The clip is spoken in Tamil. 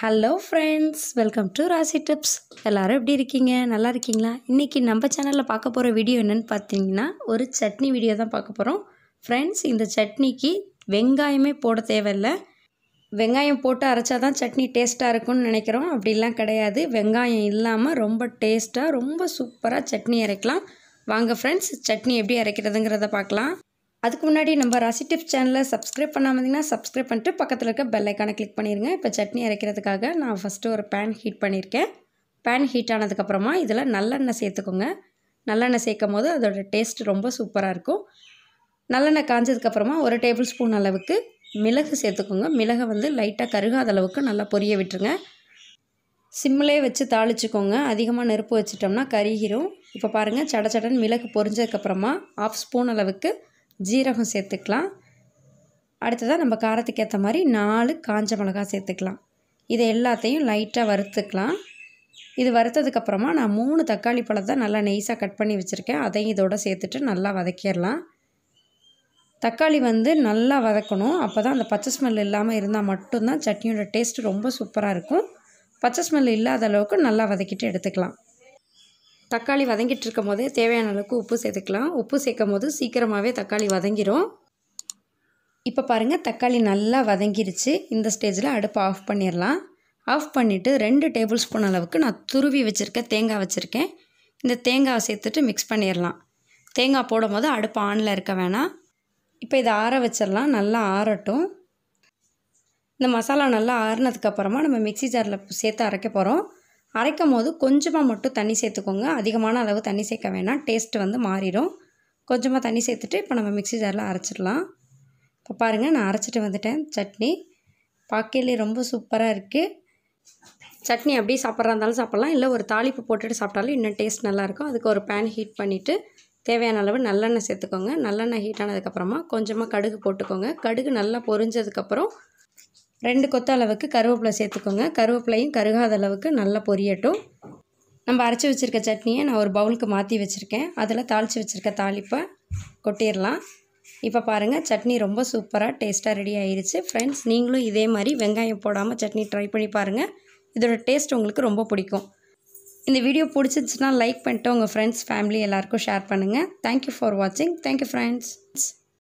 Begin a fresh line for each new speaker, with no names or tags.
hello friends welcome to Rasi tips எல்லோரும் எப்படி இருக்கீங்க நல்லா இருக்கீங்களா இன்றைக்கி நம்ம சேனலில் பார்க்க போகிற வீடியோ என்னென்னு பார்த்தீங்கன்னா ஒரு சட்னி வீடியோ தான் பார்க்க போகிறோம் ஃப்ரெண்ட்ஸ் இந்த சட்னிக்கு வெங்காயமே போட தேவையில்லை வெங்காயம் போட்டு அரைச்சா தான் சட்னி டேஸ்ட்டாக இருக்கும்னு நினைக்கிறோம் அப்படிலாம் கிடையாது வெங்காயம் இல்லாமல் ரொம்ப டேஸ்ட்டாக ரொம்ப சூப்பராக சட்னி அரைக்கலாம் வாங்க ஃப்ரெண்ட்ஸ் சட்னி எப்படி அரைக்கிறதுங்கிறத பார்க்கலாம் அதுக்கு முன்னாடி நம்ம ராசி டிப்ஸ் சேனலை சப்ஸ்கிரைப் பண்ணாமல் இருந்தீங்கன்னா சப்ஸ்கிரைப் பண்ணிட்டு பக்கத்தில் இருக்க பெல் ஐக்கானை கிளிக் பண்ணிடுங்க இப்போ சட்னி அரைக்கிறதுக்காக நான் ஃபஸ்ட்டு ஒரு பேன் ஹீட் பண்ணியிருக்கேன் பேன் ஹீட் ஆனதுக்கப்புறமா இதில் நல்லெண்ணெய் சேர்த்துக்கோங்க நல்லெண்ணெய் சேர்க்கும் போது அதோட டேஸ்ட் ரொம்ப சூப்பராக இருக்கும் நல்லெண்ணெய் காஞ்சதுக்கப்புறமா ஒரு டேபிள் ஸ்பூன் அளவுக்கு மிளகு சேர்த்துக்கோங்க மிளகை வந்து லைட்டாக கருகாத அளவுக்கு நல்லா பொரிய விட்டுருங்க சிம்மிலே வச்சு தாளிச்சுக்கோங்க அதிகமாக நெருப்பு வச்சிட்டோம்னா கருகிரும் இப்போ பாருங்கள் சட சடன் மிளகு பொரிஞ்சதுக்கப்புறமா ஆஃப் ஸ்பூன் அளவுக்கு ஜீரகம் சேர்த்துக்கலாம் அடுத்ததாக நம்ம காரத்துக்கு ஏற்ற மாதிரி நாலு காஞ்ச மிளகாய் சேர்த்துக்கலாம் இதை எல்லாத்தையும் லைட்டாக வறுத்துக்கலாம் இது வறுத்ததுக்கப்புறமா நான் மூணு தக்காளி பழத்தை நல்லா நெய்ஸாக கட் பண்ணி வச்சுருக்கேன் அதையும் இதோட சேர்த்துட்டு நல்லா வதக்கிடலாம் தக்காளி வந்து நல்லா வதக்கணும் அப்போ தான் அந்த பச்சை ஸ்மெல் இல்லாமல் இருந்தால் மட்டும்தான் சட்னியோட டேஸ்ட் ரொம்ப சூப்பராக இருக்கும் பச்சை ஸ்மெல் இல்லாத அளவுக்கு நல்லா வதக்கிட்டு எடுத்துக்கலாம் தக்காளி வதங்கிட்டு இருக்கும் போதே தேவையான அளவுக்கு உப்பு சேர்த்துக்கலாம் உப்பு சேர்க்கும் போது சீக்கிரமாகவே தக்காளி வதங்கிடும் இப்போ பாருங்கள் தக்காளி நல்லா வதங்கிருச்சு இந்த ஸ்டேஜில் அடுப்பை ஆஃப் பண்ணிடலாம் ஆஃப் பண்ணிவிட்டு ரெண்டு டேபிள் ஸ்பூன் அளவுக்கு நான் துருவி வச்சுருக்கேன் தேங்காய் வச்சுருக்கேன் இந்த தேங்காவை சேர்த்துட்டு மிக்ஸ் பண்ணிடலாம் தேங்காய் போடும் போது அடுப்பு ஆனில் இருக்க வேணாம் இப்போ இதை ஆற வச்சிடலாம் நல்லா ஆறட்டும் இந்த மசாலா நல்லா ஆறுனதுக்கப்புறமா நம்ம மிக்சி ஜாரில் சேர்த்து அரைக்க போகிறோம் அரைக்கும் போது கொஞ்சமாக மட்டும் தண்ணி சேர்த்துக்கோங்க அதிகமான அளவு தண்ணி சேர்க்க வேணாம் டேஸ்ட் வந்து மாறிடும் கொஞ்சமாக தண்ணி சேர்த்துட்டு இப்போ நம்ம மிக்சி ஜாரில் அரைச்சிடலாம் இப்போ பாருங்கள் நான் அரைச்சிட்டு வந்துட்டேன் சட்னி பார்க்கையிலே ரொம்ப சூப்பராக இருக்குது சட்னி அப்படியே சாப்பிட்றா இருந்தாலும் சாப்பிட்லாம் இல்லை ஒரு தாளிப்பு போட்டுட்டு சாப்பிட்டாலும் இன்னும் டேஸ்ட் நல்லாயிருக்கும் அதுக்கு ஒரு பேன் ஹீட் பண்ணிவிட்டு தேவையான அளவு நல்லெண்ணெய் சேர்த்துக்கோங்க நல்லெண்ணெய் ஹீட் ஆனதுக்கப்புறமா கொஞ்சமாக கடுகு போட்டுக்கோங்க கடுகு நல்லா பொரிஞ்சதுக்கப்புறம் ரெண்டு கொத்த அளவுக்கு கருவேப்பிலை சேர்த்துக்கோங்க கருவேப்பிலையும் கருகாத அளவுக்கு நல்லா பொரியட்டும் நம்ம அரைச்சி வச்சுருக்க சட்னியை நான் ஒரு பவுலுக்கு மாற்றி வச்சுருக்கேன் அதில் தாளித்து வச்சுருக்க தாளிப்பை கொட்டிடலாம் இப்போ பாருங்கள் சட்னி ரொம்ப சூப்பராக டேஸ்ட்டாக ரெடி ஆயிருச்சு ஃப்ரெண்ட்ஸ் நீங்களும் இதே மாதிரி வெங்காயம் போடாமல் சட்னி ட்ரை பண்ணி பாருங்கள் இதோட டேஸ்ட் உங்களுக்கு ரொம்ப பிடிக்கும் இந்த வீடியோ பிடிச்சிருந்துச்சுன்னா லைக் பண்ணிட்டு உங்கள் ஃப்ரெண்ட்ஸ் ஃபேமிலி எல்லாேருக்கும் ஷேர் பண்ணுங்கள் தேங்க்யூ ஃபார் வாட்சிங் தேங்க்யூ ஃப்ரெண்ட்ஸ்